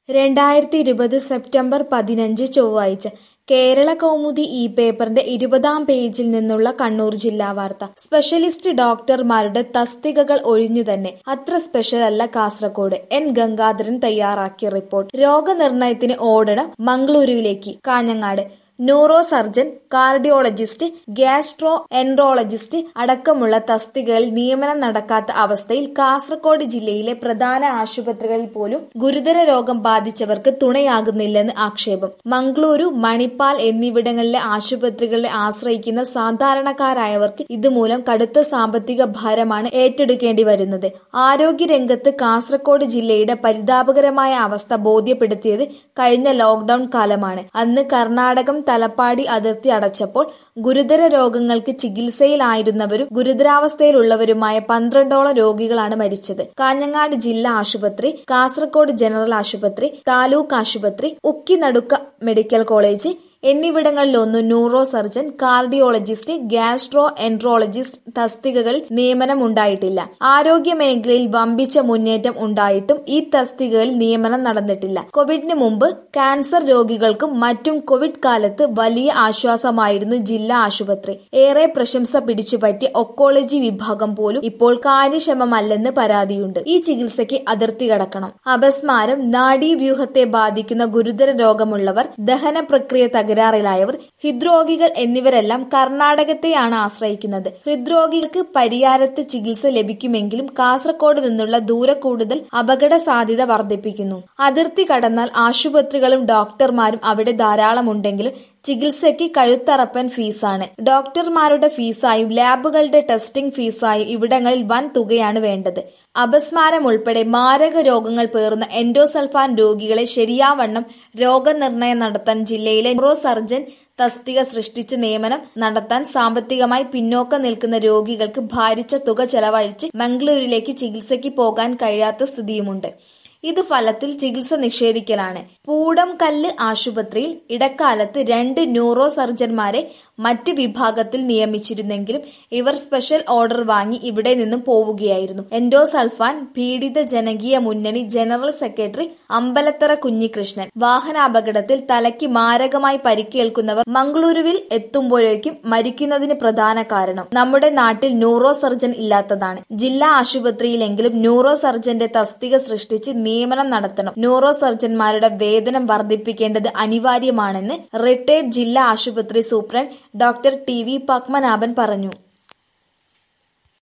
രണ്ടായിരത്തി ഇരുപത് സെപ്റ്റംബർ പതിനഞ്ച് ചൊവ്വാഴ്ച കേരള കൗമുദി ഈ പേപ്പറിന്റെ ഇരുപതാം പേജിൽ നിന്നുള്ള കണ്ണൂർ ജില്ലാ വാർത്ത സ്പെഷ്യലിസ്റ്റ് ഡോക്ടർമാരുടെ തസ്തികകൾ ഒഴിഞ്ഞു തന്നെ അത്ര സ്പെഷ്യൽ അല്ല കാസർകോട് എൻ ഗംഗാധരൻ തയ്യാറാക്കിയ റിപ്പോർട്ട് രോഗനിർണയത്തിന് ഓടണം മംഗളൂരുവിലേക്ക് Kanhangad neuro surgeon cardiologist gastroenterologist അടക്കമുള്ള തസ്തികകളിൽ നിയമനം നടക്കാത്ത അവസ്ഥയിൽ കാസർകോട് ജില്ലയിലെ പ്രധാന ആശുപത്രികളിൽ പോലും ഗുരുതര രോഗം ബാധിച്ചവർക്ക് തുണയാകുന്നില്ലെന്ന് ആക്ഷേപം മംഗളൂരു മണിപ്പാൽ എന്നിവിടങ്ങളിലെ ആശുപത്രികളെ ആശ്രയിക്കുന്ന സാധാരണക്കാരായവർക്ക് ഇതുമൂലം കടുത്ത സാമ്പത്തിക ഭാരമാണ് ഏറ്റെടുക്കേണ്ടി വരുന്നത് ആരോഗ്യരംഗത്ത് കാസർകോട് ജില്ലയുടെ പരിതാപകരമായ അവസ്ഥ ബോധ്യപ്പെടുത്തിയത് കഴിഞ്ഞ ലോക്ഡൌൺ കാലമാണ് അന്ന് കർണാടകം തലപ്പാടി അതിർത്തി അടച്ചപ്പോൾ ഗുരുതര രോഗങ്ങൾക്ക് ചികിത്സയിലായിരുന്നവരും ഗുരുതരാവസ്ഥയിലുള്ളവരുമായ പന്ത്രണ്ടോളം രോഗികളാണ് മരിച്ചത് കാഞ്ഞങ്ങാട് ജില്ലാ ആശുപത്രി കാസർകോട് ജനറൽ ആശുപത്രി താലൂക്ക് ആശുപത്രി ഉക്കിനടുക്ക മെഡിക്കൽ കോളേജ് എന്നിവിടങ്ങളിലൊന്നും neuro surgeon cardiologist gastroenterologist തസ്തികകളിൽ നിയമനം ഉണ്ടായിട്ടില്ല ആരോഗ്യ മേഖലയിൽ വമ്പിച്ച മുന്നേറ്റം ഉണ്ടായിട്ടും ഈ തസ്തികകളിൽ നിയമനം നടന്നിട്ടില്ല കോവിഡിന് മുമ്പ് ക്യാൻസർ രോഗികൾക്കും മറ്റും കോവിഡ് കാലത്ത് വലിയ ആശ്വാസമായിരുന്നു ജില്ലാ ആശുപത്രി ഏറെ പ്രശംസ പിടിച്ചുപറ്റിയ ഒക്കോളജി വിഭാഗം പോലും ഇപ്പോൾ കാര്യക്ഷമമല്ലെന്ന് പരാതിയുണ്ട് ഈ ചികിത്സയ്ക്ക് അതിർത്തി കടക്കണം അപസ്മാരം നാഡീവ്യൂഹത്തെ ബാധിക്കുന്ന ഗുരുതര രോഗമുള്ളവർ ദഹന പ്രക്രിയ തകരാറിലായവർ ഹൃദ്രോഗികൾ എന്നിവരെല്ലാം കർണാടകത്തെയാണ് ആശ്രയിക്കുന്നത് ഹൃദ്രോഗികൾക്ക് പരിയാരത്ത് ചികിത്സ ലഭിക്കുമെങ്കിലും കാസർഗോഡ് നിന്നുള്ള ദൂര കൂടുതൽ അപകട സാധ്യത വർദ്ധിപ്പിക്കുന്നു അതിർത്തി കടന്നാൽ ആശുപത്രികളും ഡോക്ടർമാരും അവിടെ ധാരാളമുണ്ടെങ്കിലും ചികിത്സയ്ക്ക് കഴുത്തറപ്പൻ ഫീസാണ് ഡോക്ടർമാരുടെ ഫീസായും ലാബുകളുടെ ടെസ്റ്റിംഗ് ഫീസായും ഇവിടങ്ങളിൽ വൻ തുകയാണ് വേണ്ടത് അപസ്മാരം ഉൾപ്പെടെ മാരക രോഗങ്ങൾ പേറുന്ന എൻഡോസൾഫാൻ രോഗികളെ ശരിയാവണ്ണം രോഗനിർണയം നടത്താൻ ജില്ലയിലെ ന്യൂറോ സർജൻ തസ്തിക സൃഷ്ടിച്ച് നിയമനം നടത്താൻ സാമ്പത്തികമായി പിന്നോക്കം നിൽക്കുന്ന രോഗികൾക്ക് ഭാരിച്ച തുക ചെലവഴിച്ച് മംഗളൂരിലേക്ക് ചികിത്സയ്ക്ക് പോകാൻ കഴിയാത്ത സ്ഥിതിയുമുണ്ട് ഇത് ഫലത്തിൽ ചികിത്സ നിഷേധിക്കലാണ് പൂടംകല്ല് ആശുപത്രിയിൽ ഇടക്കാലത്ത് രണ്ട് ന്യൂറോ സർജന്മാരെ മറ്റ് വിഭാഗത്തിൽ നിയമിച്ചിരുന്നെങ്കിലും ഇവർ സ്പെഷ്യൽ ഓർഡർ വാങ്ങി ഇവിടെ നിന്നും പോവുകയായിരുന്നു എൻഡോസൾഫാൻ പീഡിത ജനകീയ മുന്നണി ജനറൽ സെക്രട്ടറി അമ്പലത്തറ കുഞ്ഞികൃഷ്ണൻ വാഹനാപകടത്തിൽ തലയ്ക്ക് മാരകമായി പരിക്കേൽക്കുന്നവർ മംഗളൂരുവിൽ എത്തുമ്പോഴേക്കും മരിക്കുന്നതിന് പ്രധാന കാരണം നമ്മുടെ നാട്ടിൽ ന്യൂറോ സർജൻ ഇല്ലാത്തതാണ് ജില്ലാ ആശുപത്രിയിലെങ്കിലും ന്യൂറോ സർജന്റെ തസ്തിക സൃഷ്ടിച്ച് നിയമനം നടത്തണം ന്യൂറോ സർജന്മാരുടെ വേതനം വർദ്ധിപ്പിക്കേണ്ടത് അനിവാര്യമാണെന്ന് റിട്ടയർഡ് ജില്ലാ ആശുപത്രി superintendent doctor T V Padmanabhan പറഞ്ഞു